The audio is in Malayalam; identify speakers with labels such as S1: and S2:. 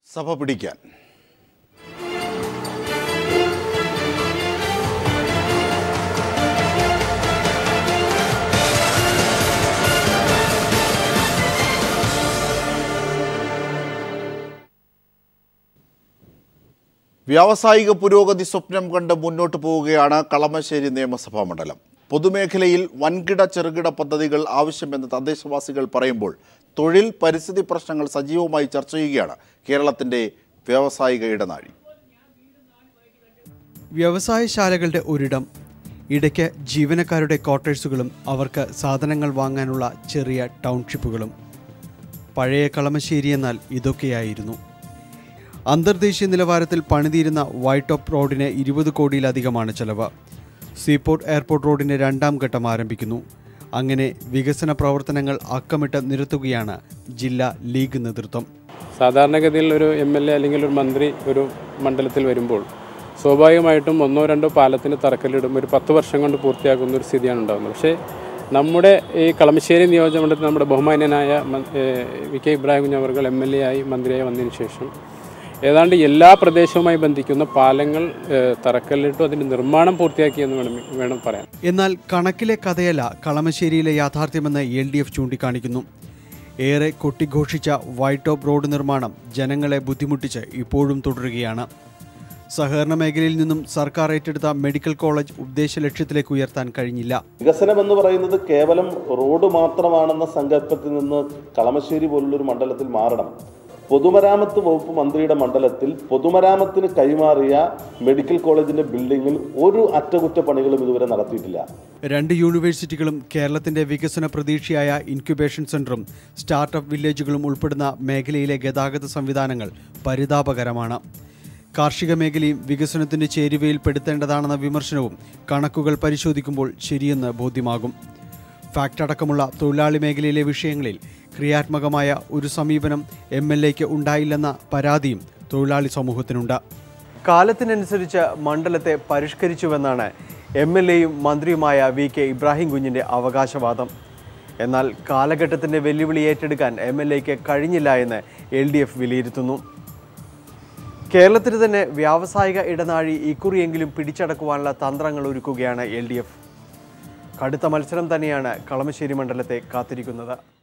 S1: സഭ പിടിക്കാൻ വ്യാവസായിക പുരോഗതി സ്വപ്നം കണ്ട് മുന്നോട്ട് പോവുകയാണ് കളമശ്ശേരി നിയമസഭാ മണ്ഡലം പൊതുമേഖലയിൽ വൻകിട ചെറുകിട പദ്ധതികൾ ആവശ്യമെന്ന് തദ്ദേശവാസികൾ പറയുമ്പോൾ തൊഴിൽ പരിസ്ഥിതി പ്രശ്നങ്ങൾ സജീവമായി ചർച്ച ചെയ്യുകയാണ് കേരളത്തിൻ്റെ വ്യാവസായിക ഇടനാഴി
S2: വ്യവസായശാലകളുടെ ഒരിടം ഇടയ്ക്ക് ജീവനക്കാരുടെ ക്വാർട്ടേഴ്സുകളും അവർക്ക് സാധനങ്ങൾ വാങ്ങാനുള്ള ചെറിയ ടൗൺഷിപ്പുകളും പഴയ കളമശ്ശേരി എന്നാൽ ഇതൊക്കെയായിരുന്നു അന്തർദേശീയ നിലവാരത്തിൽ പണിതീരുന്ന വൈറ്റ് ടോപ്പ് റോഡിന് ഇരുപത് കോടിയിലധികമാണ് ചെലവ് സീപോർട്ട് എയർപോർട്ട് റോഡിന്റെ രണ്ടാം ഘട്ടം ആരംഭിക്കുന്നു അങ്ങനെ വികസന പ്രവർത്തനങ്ങൾ അക്കമിട്ട് നിരത്തുകയാണ് ജില്ലാ ലീഗ് നേതൃത്വം
S3: സാധാരണഗതിയിൽ ഒരു എം എൽ എ അല്ലെങ്കിൽ ഒരു മന്ത്രി ഒരു മണ്ഡലത്തിൽ വരുമ്പോൾ സ്വാഭാവികമായിട്ടും ഒന്നോ രണ്ടോ പാലത്തിന് തറക്കല്ലിടും ഒരു പത്ത് വർഷം കൊണ്ട് പൂർത്തിയാക്കുന്ന ഒരു സ്ഥിതിയാണ് ഉണ്ടാകുന്നത് പക്ഷേ നമ്മുടെ ഈ കളമശ്ശേരി നിയോജകമണ്ഡലത്തിൽ നമ്മുടെ ബഹുമാന്യനായ മ- ഏഹ് വി കെ ഇബ്രാഹിം കുഞ്ഞവർകൾ എം എൽ എ ആയി മന്ത്രിയായി വന്നതിന് ശേഷം ഏതാണ്ട് എല്ലാ പ്രദേശവുമായി ബന്ധിക്കുന്ന പാലങ്ങൾ ഏഹ് തറക്കല്ലിട്ടു അതിൻ്റെ നിർമ്മാണം പൂർത്തിയാക്കിയെന്ന് വേണം വേണം പറയാൻ
S2: എന്നാൽ കണക്കിലെ കഥയല്ല കളമശ്ശേരിയിലെ യാഥാർത്ഥ്യമെന്ന് എൽ ഡി എഫ് ചൂണ്ടിക്കാണിക്കുന്നു ഏറെ കൊട്ടിഘോഷിച്ച വൈറ്റ് ടോപ്പ് റോഡ് നിർമ്മാണം ജനങ്ങളെ ബുദ്ധിമുട്ടിച്ച് ഇപ്പോഴും തുടരുകയാണ് സഹകരണ മേഖലയിൽ നിന്നും സർക്കാർ ഏറ്റെടുത്ത മെഡിക്കൽ കോളേജ് ഉദ്ദേശ ലക്ഷ്യത്തിലേക്ക് ഉയർത്താൻ കഴിഞ്ഞില്ല
S4: വികസനം എന്ന് പറയുന്നത് കേവലം റോഡ് മാത്രമാണെന്ന സങ്കല്പത്തിൽ നിന്ന് കളമശ്ശേരി പോലുള്ളൊരു മണ്ഡലത്തിൽ മാറണം പൊതുമരാമത്ത് വകുപ്പ് മന്ത്രിയുടെ മണ്ഡലത്തിൽ പൊതുമരാമത്തിന് കൈമാറിയ മെഡിക്കൽ കോളേജിന്റെ ബിൽഡിങ്ങിൽ ഒരു അറ്റകുറ്റപ്പണികളും ഇതുവരെ നടത്തിയിട്ടില്ല
S2: രണ്ട് യൂണിവേഴ്സിറ്റികളും കേരളത്തിന്റെ വികസന പ്രതീക്ഷയായ ഇൻക്യുബേഷൻ സെന്ററും സ്റ്റാർട്ടപ്പ് വില്ലേജുകളും ഉൾപ്പെടുന്ന മേഖലയിലെ ഗതാഗത സംവിധാനങ്ങൾ പരിതാപകരമാണ് കാർഷിക മേഖലയും വികസനത്തിന്റെ ചേരുവയിൽ പെടുത്തേണ്ടതാണെന്ന വിമർശനവും കണക്കുകൾ പരിശോധിക്കുമ്പോൾ ശരിയെന്ന് ബോധ്യമാകും ഫാക്ട് അടക്കമുള്ള തൊഴിലാളി മേഖലയിലെ വിഷയങ്ങളിൽ ക്രിയാത്മകമായ ഒരു സമീപനം എം എൽ എക്ക് ഉണ്ടായില്ലെന്ന പരാതിയും തൊഴിലാളി സമൂഹത്തിനുണ്ട് കാലത്തിനനുസരിച്ച് മണ്ഡലത്തെ പരിഷ്കരിച്ചുവെന്നാണ് എം എൽ എയും മന്ത്രിയുമായ വി കെ ഇബ്രാഹിം കുഞ്ഞിൻ്റെ അവകാശവാദം എന്നാൽ കാലഘട്ടത്തിൻ്റെ വെല്ലുവിളി ഏറ്റെടുക്കാൻ എം എൽ എക്ക് കഴിഞ്ഞില്ല എന്ന് എൽ ഡി എഫ് വിലയിരുത്തുന്നു കേരളത്തിന് തന്നെ വ്യാവസായിക ഇടനാഴി ഇക്കുറിയെങ്കിലും പിടിച്ചടക്കുവാനുള്ള തന്ത്രങ്ങൾ ഒരുക്കുകയാണ് എൽ ഡി എഫ് കടുത്ത മത്സരം തന്നെയാണ് കളമശ്ശേരി മണ്ഡലത്തെ കാത്തിരിക്കുന്നത്